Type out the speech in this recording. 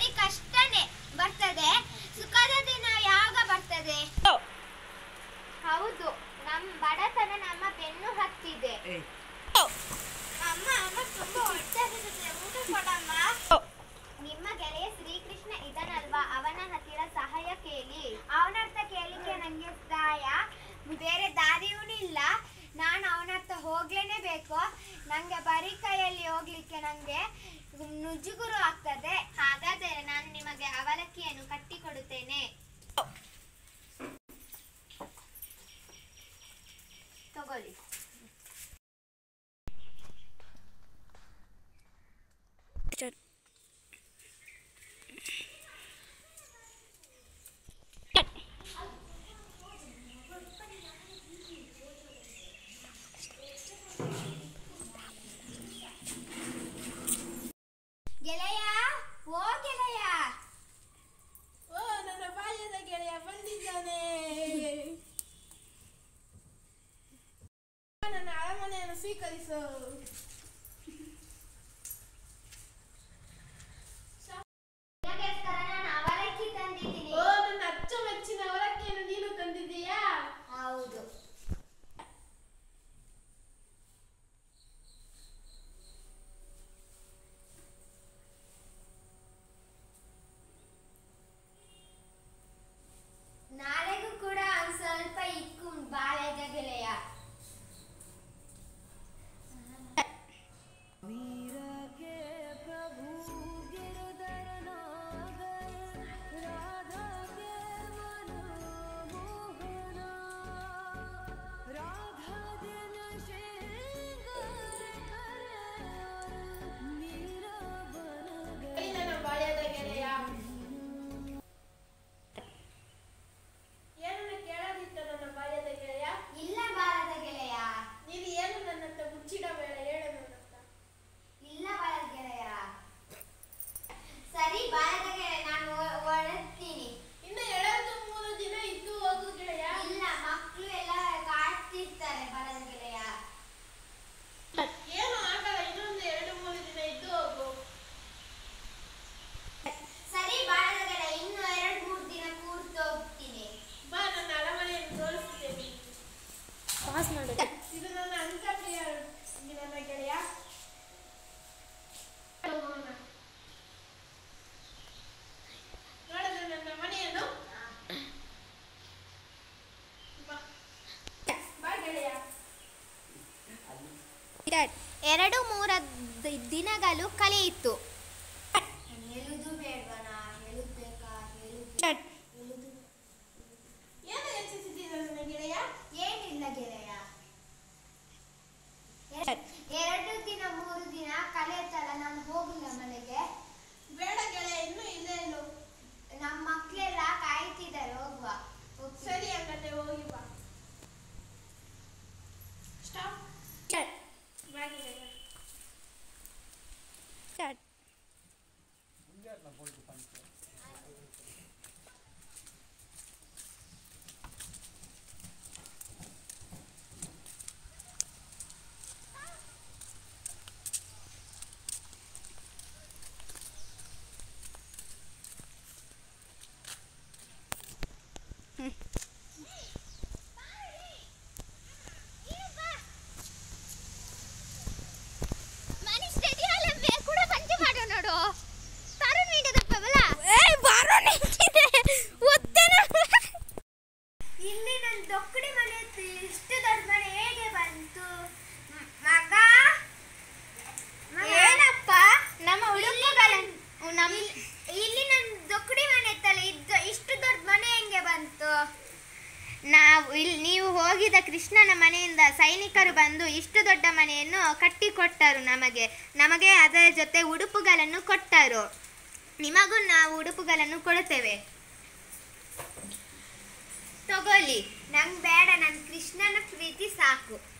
ಕಷ್ಟನೇ ಬರ್ತದೆ ಸುಖದ ದಿನ ಯಾವಾಗ ಬರ್ತದೆ ಹೌದು ನಮ್ ಬಡತನ ನಮ್ಮ ಬೆನ್ನು ಹತ್ತಿದೆ ಅಮ್ಮ ಅಮ್ಮ ತುಂಬಾ ಹೊಟ್ಟೆ ಹಸಿದಿದೆ, ಊಟ ಕೊಡಮ್ಮ ನಿಮ್ಮ ಗೆಳೆಯ ಶ್ರೀಕೃಷ್ಣ ಇದನಲ್ವಾ ಅವನ ಹತ್ತಿರ ಸಹಾಯ ಕೇಳಿ ಅವನ ಹತ್ರ ಕೇಳಿಕ್ಕೆ ನಂಗೆ ಸಹಾಯ ಬೇರೆ ದಾರಿಯೂ ಇಲ್ಲ ನಾನು ಅವನ ಹತ್ರ ಹೋಗ್ಲೇನೆ ಬೇಕು ನಂಗೆ ಬರೀ ಕೈಯಲ್ಲಿ ಹೋಗ್ಲಿಕ್ಕೆ ನಂಗೆ ನುಜುಗುರು ಆಗ್ತದೆ ಹಾಗಾದರೆ ನಾನು ನಿಮಗೆ ಅವಲಕ್ಕಿಯನ್ನು ಕಟ್ಟಿಕೊಡುತ್ತೇನೆ ತಗೊಳ್ಳಿ ಗೆಳೆಯ ಓ ಗೆಳೆಯ ಓ ನನ್ನ ಬಾಲ್ಯದ ಗೆಳೆಯ ಬಂದಿದ್ದಾನೆ ನನ್ನ ಅರಮನೆಯನ್ನು ಸ್ವೀಕರಿಸು ನಿನಗೋಸ್ಕರ ನಾನು ಅವಲಕ್ಕಿ ತಂದಿದ್ದೀನಿ ಓ ನನ್ನ ಅಚ್ಚುಮೆಚ್ಚಿನ ಅವಲಕ್ಕಿಯನ್ನು ನೀನು ತಂದಿದ್ದೀಯಾ ಹೌದು ನಾಳೆಗೂ ಕೂಡ ಒಂದ್ ಸ್ವಲ್ಪ ಇಕ್ಕು ಬಾಳೆದ ಗೆಳೆಯ ಸರಿ ನನ್ನ ಬಾಲ್ಯದ ಗೆಳೆಯ ಏನನ್ನ ಕೇಳದಿತ್ತ ನನ್ನ ಬಾಲ್ಯದ ಗೆಳೆಯ ಇಲ್ಲ ಬಾಳದ ಗೆಳೆಯ ನೀನು ಏನು ನನ್ನ ಹತ್ರ ಮುಚ್ಚಿಡಬೇಡ ಹೇಳು ನನ್ನ ಹತ್ರ ಇಲ್ಲ ಬಾಳದ ಗೆಳೆಯ ಸರಿ ಬಾಳದ ಗೆಳೆಯ ನಾನು ಹೊರಡ್ತೀನಿ ಇನ್ನು ಎರಡು ಮೂರು ದಿನ ಇದ್ದು ಹೋಗು ಗೆಳೆಯ ಇಲ್ಲ ಮಕ್ಕಳು ಎಲ್ಲ ಕಾಡ್ತಿರ್ತಾರೆ ಬಾಳದ ಗೆಳೆಯ ಏನು ಆಗಲ್ಲ ಇನ್ನೊಂದು ಎರಡು ಮೂರು ದಿನ ಇದ್ದು ಹೋಗು ಸರಿ ಬಾಳದ ಗೆಳೆಯ ಇನ್ನು ಎರಡು ಮೂರು ದಿನ ಕೂರ್ತು ಹೋಗ್ತೀನಿ ಬಾ ನನ್ನ ಅರಮನೆಯನ್ನು ತೋರಿಸುತ್ತೇನೆ ಪಾಸ್ ಮಾಡು ಇದು ನನ್ನ ಅಂತಪ್ರಿಯ ನನ್ನ ಗೆಳೆಯ ಹೋಗೋಣ. ನೋಡಿದ್ರೆ ನನ್ನ ಮನೆಯನ್ನು ಬಾ. ಬಾ ಗೆಳೆಯ ಎರಡು ಮೂರ ದಿನಗಳು ಕಳೆಯಿತು ಹೇಳುದು ಬೇಡವನ ಹೇಳುಬೇಕಾ ಹೇಳುದು ಏನು ಯೋಚಿಸಿದ್ದೀರ ನನ್ನ ಗೆಳೆಯ ಏನಿಲ್ಲ ಗೆಳೆಯ ಎ- ಎರಡು ದಿನ ಮೂರು ದಿನ ಕಳೆಯುತ್ತಲ್ಲ ನಾನು ಹೋಗಿಲ್ಲ ಮನೆಗೆ ಬೇಡ ಗೆಳೆಯ ಇನ್ನೂ ಇಲ್ಲೇ ಇರು ನಮ್ಮ ಮಕ್ಕಳೆಲ್ಲ ಕಾಯ್ತಿದ್ದಾರೆ ಹೋಗುವ ಹೋಗ್ತೀನಿ. ಸರಿ ಹಂಗಂದ್ರೆ ಹೋಗಿ ಬಾ ಸ್ಟಾಪ್ ಬಾ ಗೆಳೆಯ ಕೂಡ ಪಂಚೆ ಮಾಡೋ ನೋಡು ತರು ನೀಡದಪ್ಪವಲ್ಲ ಇಲ್ಲಿ ನನ್ನ ದೊಕ್ಕಡಿ ಮನೆ ಇತ್ತು ಇಷ್ಟು ದೊಡ್ಡ ಮನೆ ಹೇಗೆ ಬಂತು ಮ್- ಮಗ ಏನಪ್ಪ ನಮ್ಮ ಉಡುಪುಗಳನ್ನು ನಮ್ಮ ಇಲ್ಲಿ ನನ್ನ ದೊಕ್ಕಡಿ ಮನೆ ಇತ್ತಲ್ಲ ಇದ್ದು ಇಷ್ಟು ದೊಡ್ಡ ಮನೆ ಹೆಂಗೆ ಬಂತು ನಾವು ಇಲ್ಲಿ ನೀವು ಹೋಗಿದ ಕೃಷ್ಣನ ಮನೆಯಿಂದ ಸೈನಿಕರು ಬಂದು ಇಷ್ಟು ದೊಡ್ಡ ಮನೆಯನ್ನು ಕಟ್ಟಿಕೊಟ್ಟರು ನಮಗೆ ನಮಗೆ ಅದರ ಜೊತೆ ಉಡುಪುಗಳನ್ನು ಕೊಟ್ಟರು ನಿಮಗೂ ನಾವು ಉಡುಪುಗಳನ್ನು ಕೊಡುತ್ತೇವೆ ತಗೊಳ್ಳಿ ನಂಗೆ ಬೇಡ ನನ್ನ ಕೃಷ್ಣನ ಪ್ರೀತಿ ಸಾಕು